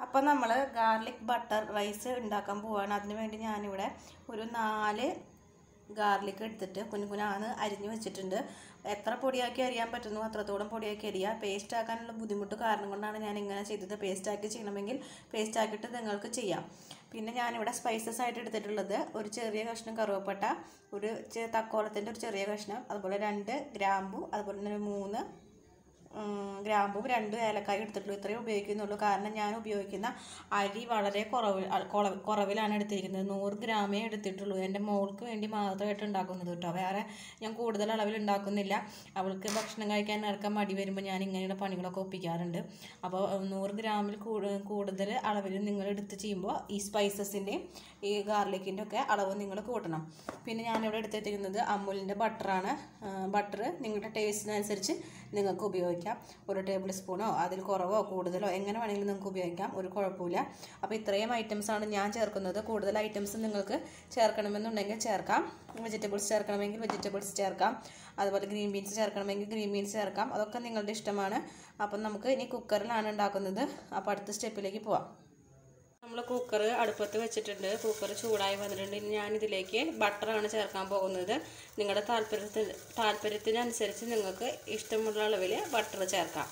അപ്പം നമ്മൾ garlic butter rice ഉണ്ടാക്കാൻ പോവാണ് അതിന് വേണ്ടി ഞാനിവിടെ ഒരു നാല് ഗാർലിക് എടുത്തിട്ട് കുഞ്ഞു കുഞ്ഞാന്ന് അരിഞ്ഞു വെച്ചിട്ടുണ്ട് എത്ര പൊടിയാക്കി അരിയാൻ പറ്റുന്നു അത്രത്തോളം പൊടിയാക്കി അരിയുക പേസ്റ്റ് ആക്കാനുള്ള ബുദ്ധിമുട്ട് കാരണം കൊണ്ടാണ് ഞാൻ ഇങ്ങനെ ചെയ്തത് പേസ്റ്റ് ആക്കി ചെയ്യണമെങ്കിൽ പേസ്റ്റ് ആക്കിയിട്ട് നിങ്ങൾക്ക് ചെയ്യാം പിന്നെ ഞാനിവിടെ സ്പൈസസ് ആയിട്ട് എടുത്തിട്ടുള്ളത് ഒരു ചെറിയ കഷ്ണം കറുവപ്പട്ട ഒരു ചെ- തക്കോലത്തിൻ്റെ ഒരു ചെറിയ കഷ്ണം അതുപോലെ രണ്ട് ഗ്രാമ്പു അതുപോലെ തന്നെ ഒരു മൂന്ന് ഉം, ഗ്രാമ്പും രണ്ട് ഏലക്കായും എടുത്തിട്ടുള്ളൂ ഇത്രയും ഉപയോഗിക്കുന്നുള്ളൂ കാരണം ഞാൻ ഉപയോഗിക്കുന്ന അരി വളരെ കുറവ് അ- കുറവ് കുറവിലാണ് എടുത്തിരിക്കുന്നത് നൂറ് ഗ്രാമേ എടുത്തിട്ടുള്ളൂ എൻ്റെ മോൾക്ക് വേണ്ടി മാത്രമായിട്ട് ഉണ്ടാക്കുന്നത് കേട്ടോ വേറെ ഞാൻ കൂടുതൽ അളവിൽ ഉണ്ടാക്കുന്നില്ല അവൾക്ക് ഭക്ഷണം കഴിക്കാൻ ഇറക്കാൻ മടി വരുമ്പോൾ ഞാൻ ഇങ്ങനെയുള്ള പണികളൊക്കെ ഒപ്പിക്കാറുണ്ട് അപ്പോൾ ഉം, നൂറ് ഗ്രാമിൽ കൂടു- കൂടുതൽ അളവിൽ നിങ്ങൾ എടുത്ത് ചെയ്യുമ്പോൾ ഈ സ്പൈസസിൻ്റെയും ഈ ഗാർലിക്കിൻ്റെ ഒക്കെ അളവ് നിങ്ങൾ കൂട്ടണം പിന്നെ ഞാനിവിടെ എടുത്തിരിക്കുന്നത് അമൂലിൻ്റെ ബട്ടറാണ് ബട്ടർ നിങ്ങളുടെ ടേസ്റ്റിനനുസരിച്ച് നിങ്ങൾക്ക് ഉപയോഗിക്കാം ഒരു ടേബിൾ സ്പൂണോ അതിൽ കുറവോ കൂടുതലോ എങ്ങനെ വേണമെങ്കിലും നിങ്ങൾക്ക് ഉപയോഗിക്കാം ഒരു കുഴപ്പമില്ല അപ്പോൾ ഇത്രയും ഐറ്റംസാണ് ഞാൻ ചേർക്കുന്നത് കൂടുതൽ ഐറ്റംസ് നിങ്ങൾക്ക് ചേർക്കണമെന്നുണ്ടെങ്കിൽ ചേർക്കാം വെജിറ്റബിൾസ് ചേർക്കണമെങ്കിൽ വെജിറ്റബിൾസ് ചേർക്കാം അതുപോലെ ഗ്രീൻ ബീൻസ് ചേർക്കണമെങ്കിൽ ഗ്രീൻ ബീൻസ് ചേർക്കാം അതൊക്കെ നിങ്ങളുടെ ഇഷ്ടമാണ് അപ്പം നമുക്ക് ഇനി കുക്കറിലാണ് ഉണ്ടാക്കുന്നത് അപ്പോൾ അടുത്ത സ്റ്റെപ്പിലേക്ക് പോവാം നമ്മൾ കുക്കർ അടുപ്പത്ത് വെച്ചിട്ടുണ്ട് കുക്കർ ചൂടായി വന്നിട്ടുണ്ട് ഇനി ഞാനിതിലേക്ക് ബട്ടറാണ് ചേർക്കാൻ പോകുന്നത് നിങ്ങളുടെ താല്പര്യത്തിന് താല്പര്യത്തിനനുസരിച്ച് നിങ്ങൾക്ക് ഇഷ്ടമുള്ള അളവിൽ ബട്ടർ ചേർക്കാം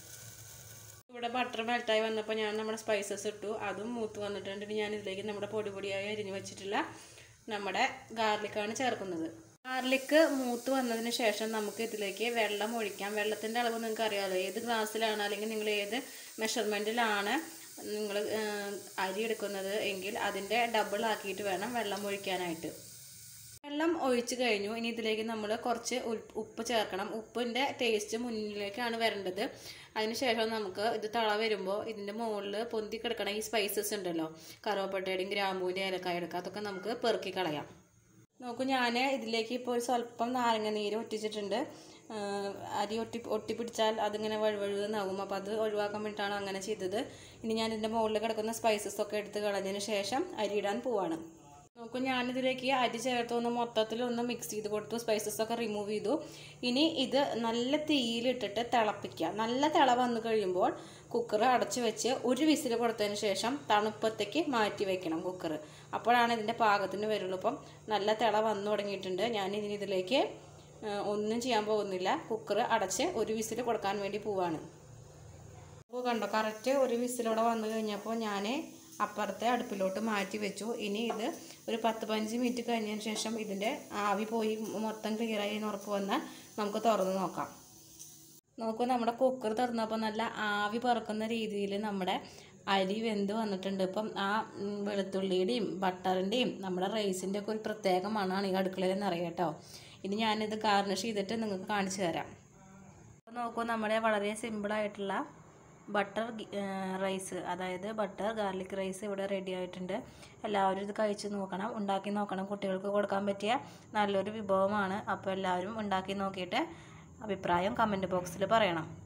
ഇവിടെ ബട്ടർ മെൽറ്റായി വന്നപ്പോൾ ഞാൻ നമ്മുടെ സ്പൈസസ് ഇട്ടു അതും മൂത്ത് വന്നിട്ടുണ്ട് ഇനി ഞാൻ ഇതിലേക്ക് നമ്മുടെ പൊടി പൊടിയായി അരിഞ്ഞു വെച്ചിട്ടുള്ള നമ്മുടെ ഗാർലിക്കാണ് ചേർക്കുന്നത് ഗാർലിക്ക് മൂത്ത് വന്നതിന് ശേഷം നമുക്ക് ഇതിലേക്ക് വെള്ളം ഒഴിക്കാം വെള്ളത്തിൻ്റെ അളവ് നിങ്ങൾക്ക് അറിയാമല്ലോ ഏത് ഗ്ലാസ്സിലാണ് അല്ലെങ്കിൽ നിങ്ങൾ ഏത് മെഷർമെൻറ്റിലാണ് നിങ്ങൾ അരി എടുക്കുന്നത് എങ്കിൽ അതിൻ്റെ ഡബിൾ ആക്കിയിട്ട് വേണം വെള്ളം ഒഴിക്കാനായിട്ട് വെള്ളം ഒഴിച്ച് കഴിഞ്ഞു ഇനി ഇതിലേക്ക് നമ്മൾ കുറച്ച് ഉൽ- ഉപ്പ് ചേർക്കണം ഉപ്പിൻ്റെ ടേസ്റ്റ് മുന്നിലേക്കാണ് വരേണ്ടത് അതിനുശേഷം നമുക്ക് ഇത് തള വരുമ്പോൾ ഇതിൻ്റെ മുകളിൽ പൊന്തി കിടക്കണ ഈ സ്പൈസസ് ഉണ്ടല്ലോ കറുവപ്പട്ടയുടെയും ഗ്രാമ്പൂവിൻ്റെ ഏലക്കായ എടുക്കുക അതൊക്കെ നമുക്ക് പെറുക്കി കളയാം നോക്കൂ ഞാൻ ഇതിലേക്ക് ഇപ്പോൾ ഒരു സ്വല്പം നാരങ്ങ നീര് ഒറ്റിച്ചിട്ടുണ്ട് ആ, അരി ഒട്ടി ഒട്ടിപ്പിടിച്ചാൽ അതിങ്ങനെ വഴുവഴുകുന്നാകും അപ്പോൾ അത് ഒഴിവാക്കാൻ വേണ്ടിയിട്ടാണ് അങ്ങനെ ചെയ്തത് ഇനി ഞാൻ ഇതിൻ്റെ മുകളിൽ കിടക്കുന്ന സ്പൈസസ് ഒക്കെ എടുത്ത് കളഞ്ഞതിന് ശേഷം അരി ഇടാൻ പോവാണ് നോക്കൂ ഞാനിതിലേക്ക് അരി ചേർത്ത് ഒന്ന് മൊത്തത്തിൽ ഒന്ന് മിക്സ് ചെയ്ത് കൊടുത്തു സ്പൈസസ് ഒക്കെ റിമൂവ് ചെയ്തു ഇനി ഇത് നല്ല തീയിലിട്ടിട്ട് തിളപ്പിക്കുക നല്ല തിള വന്നു കഴിയുമ്പോൾ കുക്കർ അടച്ചു വെച്ച് ഒരു വിസിൽ കൊടുത്തതിന് ശേഷം തണുപ്പത്തേക്ക് മാറ്റി വെക്കണം കുക്കർ അപ്പോഴാണ് ഇതിൻ്റെ പാകത്തിന് വരുള്ളൂ അപ്പം നല്ല തിള വന്നു തുടങ്ങിയിട്ടുണ്ട് ഞാൻ ഇനി ഇതിലേക്ക് ആ, ഒന്നും ചെയ്യാൻ പോകുന്നില്ല കുക്കർ അടച്ച് ഒരു വിസിൽ കൊടുക്കാൻ വേണ്ടി പോവാണ് അപ്പോൾ കണ്ടോ കറക്റ്റ് ഒരു വിസിലൂടെ വന്നു കഴിഞ്ഞപ്പോൾ ഞാൻ അപ്പുറത്തെ അടുപ്പിലോട്ട് മാറ്റി വെച്ചു ഇനി ഇത് ഒരു പത്ത് പതിനഞ്ച് മിനിറ്റ് കഴിഞ്ഞതിന് ശേഷം ഇതിൻ്റെ ആവി പോയി മൊത്തം ക്ലിയറായി എന്ന് ഉറപ്പ് വന്നാൽ നമുക്ക് തുറന്ന് നോക്കാം നോക്കൂ നമ്മുടെ കുക്കർ തുറന്നപ്പോൾ നല്ല ആവി പറക്കുന്ന രീതിയിൽ നമ്മുടെ അരി വെന്ത് വന്നിട്ടുണ്ട് ഇപ്പം ആ ഉം, വെളുത്തുള്ളിയുടെയും ബട്ടറിൻ്റെയും നമ്മുടെ റൈസിൻ്റെ ഒക്കെ ഒരു പ്രത്യേക മണമാണ് ഈ അടുക്കളയിൽ നിന്ന് അറിയാം കേട്ടോ ഇനി ഞാനിത് ഗാർണിഷ് ചെയ്തിട്ട് നിങ്ങൾക്ക് കാണിച്ചു തരാം അപ്പോൾ നോക്കൂ നമ്മുടെ വളരെ സിമ്പിളായിട്ടുള്ള ബട്ടർ റൈസ് അതായത് ബട്ടർ ഗാർലിക് റൈസ് ഇവിടെ റെഡി ആയിട്ടുണ്ട് എല്ലാവരും ഇത് കഴിച്ച് നോക്കണം ഉണ്ടാക്കി നോക്കണം കുട്ടികൾക്ക് കൊടുക്കാൻ പറ്റിയ നല്ലൊരു വിഭവമാണ് അപ്പോൾ എല്ലാവരും ഉണ്ടാക്കി നോക്കിയിട്ട് അഭിപ്രായം കമൻറ്റ് ബോക്സിൽ പറയണം